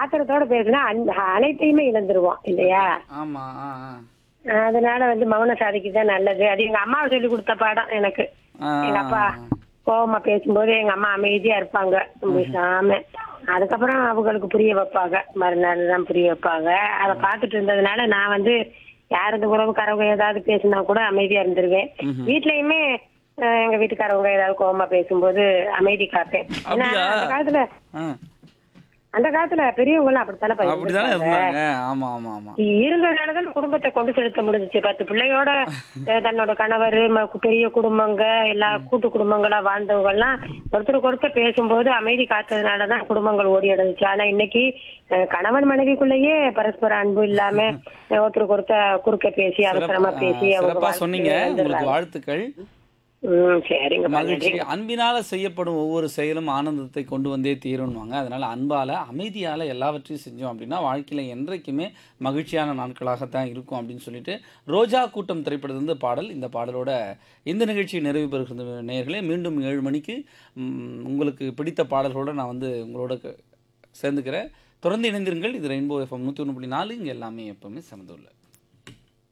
ஆத்திரத்தோட பேசினா அந்த அனைத்தையுமே இழந்துருவோம் இல்லையா ஆமா ஆ ஆ. அதனால வந்து மௌன சாதிக்குதான் நல்லது அது எங்க அம்மாவை சொல்லி கொடுத்த பாடம் எனக்கு ஆ, எங்க அப்பா கோவமா பேசும்போது எங்க அம்மா அமைதியா இருப்பாங்க பேசாம அதுக்கப்புறம் அவங்களுக்கு புரிய வைப்பாங்க மறுநாள் தான் புரிய வைப்பாங்க அதை பார்த்துட்டு இருந்ததுனால நான் வந்து யாரது உறவுக்காரவங்க ஏதாவது பேசினா கூட அமைதியா இருந்துருவேன் வீட்லயுமே அஹ், எங்க வீட்டுக்காரவங்க ஏதாவது கோவமா பேசும்போது அமைதி காப்பேன் ஏன்னா அப்படியா? அந்த காலத்துல ஆ. அந்த காலத்துல பெரியவங்க எல்லாம் அப்படித்தானே அப்படிதானே பண்ணிருப்பாங்க. இருந்தாங்க ஆமா ஆமா ஆமா இருந்ததுனாலதான் குடும்பத்தை கொண்டு செலுத்த முடிஞ்சுச்சு பத்து பிள்ளையோட அஹ், தன்னோட கணவர் ம- பெரிய குடும்பங்க எல்லா கூட்டு குடும்பங்களா வாழ்ந்தவங்க எல்லாம் ஒருத்தருக்கு ஒருத்தர் பேசும்போது அமைதி காத்ததுனாலதான் குடும்பங்கள் ஓடி அடைஞ்சிச்சு ஆனா இன்னைக்கு அஹ், கணவன் மனைவிக்குள்ளேயே பரஸ்பர அன்பு இல்லாம அஹ், ஒருத்தருக்கு ஒருத்தர் குறுக்க பேசி அவசரமா பேசி சிறப்பா- அவங்க சிறப்பா சொன்னீங்க வாழ்க்கையை உங்களுக்கு வந்துடுறாங்க. வாழ்த்துக்கள் ம் சரிங்க மகிழ்ச்சி அன்பினால செய்யப்படும் ஒவ்வொரு செயலும் ஆனந்தத்தை கொண்டு வந்தே தீரும்வாங்க அதனால அன்பால அமைதியால எல்லாவற்றையும் செஞ்சோம் அப்படின்னா வாழ்க்கையில என்றைக்குமே மகிழ்ச்சியான நாட்களாகத்தான் இருக்கும் அப்படின்னு சொல்லிட்டு ரோஜா கூட்டம் திரைப்படத்திலிருந்து பாடல் இந்த பாடலோட இந்த நிகழ்ச்சி நிறைவு பெறுகிற நேயர்களே மீண்டும் ஏழு மணிக்கு ம், உங்களுக்கு பிடித்த பாடல்களோட நான் வந்து உங்களோட க- சேர்ந்துக்கிறேன் தொடர்ந்து இணைந்திருங்கள் இது ரெயின்போ எஃப்எம் நூற்றி ஒன்று புள்ளி நாலு இங்கே எல்லாமே எப்பவுமே சிறந்துள்ள